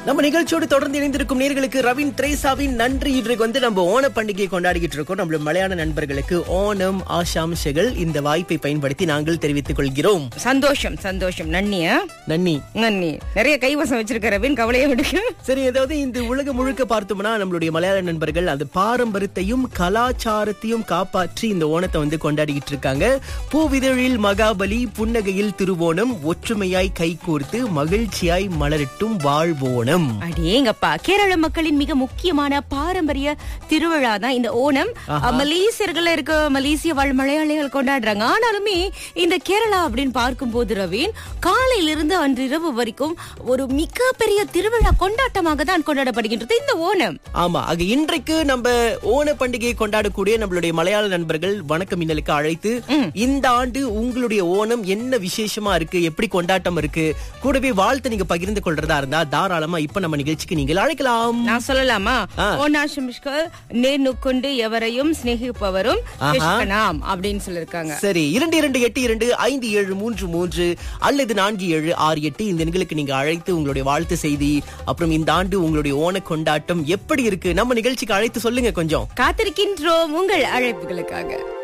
நம்ம நிகழ்ச்சியோடு தொடர்ந்து இணைந்திருக்கும் நேர்களுக்கு ரவின் திரேசாவின் நன்றி இன்றைக்கு வந்து நம்ம ஓண பண்டிகையை கொண்டாடிக்கிட்டு இருக்கோம் நம்மளோட மலையாள நண்பர்களுக்கு ஓணம் ஆசாம்சங்கள் இந்த வாய்ப்பை பயன்படுத்தி நாங்கள் தெரிவித்துக் கொள்கிறோம் சந்தோஷம் சந்தோஷம் நன்னியா நன்னி நன்னி நிறைய கைவசம் வச்சிருக்க ரவின் கவலையை விடுக்க சரி அதாவது இந்த உலகம் முழுக்க பார்த்தோம்னா நம்மளுடைய மலையாள நண்பர்கள் அந்த பாரம்பரியத்தையும் கலாச்சாரத்தையும் காப்பாற்றி இந்த ஓணத்தை வந்து கொண்டாடிக்கிட்டு இருக்காங்க பூவிதழில் மகாபலி புன்னகையில் திருவோணம் ஒற்றுமையாய் கைகோர்த்து மகிழ்ச்சியாய் மலரட்டும் வாழ்வோணம் அடேங்கப்பா கேரள மக்களின் மிக முக்கியமான பாரம்பரிய திருவிழா தான் இந்த ஓணம் மலேசியர்கள் இருக்க மலேசிய வாழ் மலையாளிகள் கொண்டாடுறாங்க ஆனாலுமே இந்த கேரளா அப்படின்னு பார்க்கும்போது ரவீன் காலையிலிருந்து அன்று இரவு வரைக்கும் ஒரு மிகப்பெரிய திருவிழா கொண்டாட்டமாக தான் கொண்டாடப்படுகின்றது இந்த ஓணம் ஆமா ஆக இன்றைக்கு நம்ம ஓண பண்டிகையை கொண்டாடக்கூடிய நம்மளுடைய மலையாள நண்பர்கள் வணக்க மின்னலுக்கு அழைத்து இந்த ஆண்டு உங்களுடைய ஓணம் என்ன விசேஷமா இருக்கு எப்படி கொண்டாட்டம் இருக்கு கூடவே வாழ்த்து நீங்க பகிர்ந்து கொள்றதா இருந்தா தாராளமா இப்ப நம்ம நிகழ்ச்சிக்கு நீங்கள் அழைக்கலாம் நான் சொல்லலாமா ஆ. ஓனாஷமிஷ்கள் நேர்னு கொண்டு எவரையும் சிநேகிப்பவரும் ஆஹா. கிருஷ்ணனாம் அப்படின்னு சொல்லிருக்காங்க சரி இரண்டு இரண்டு எட்டு இரண்டு ஐந்து ஏழு மூன்று மூன்று அல்லது நான்கு ஏழு ஆறு எட்டு இந்த எண்களுக்கு நீங்க அழைத்து உங்களுடைய வாழ்த்து செய்தி அப்புறம் இந்த ஆண்டு உங்களுடைய ஓண கொண்டாட்டம் எப்படி இருக்கு நம்ம நிகழ்ச்சிக்கு அழைத்து சொல்லுங்க கொஞ்சம் காத்திருக்கின்றோம் உங்கள் அழைப்புகளுக்காக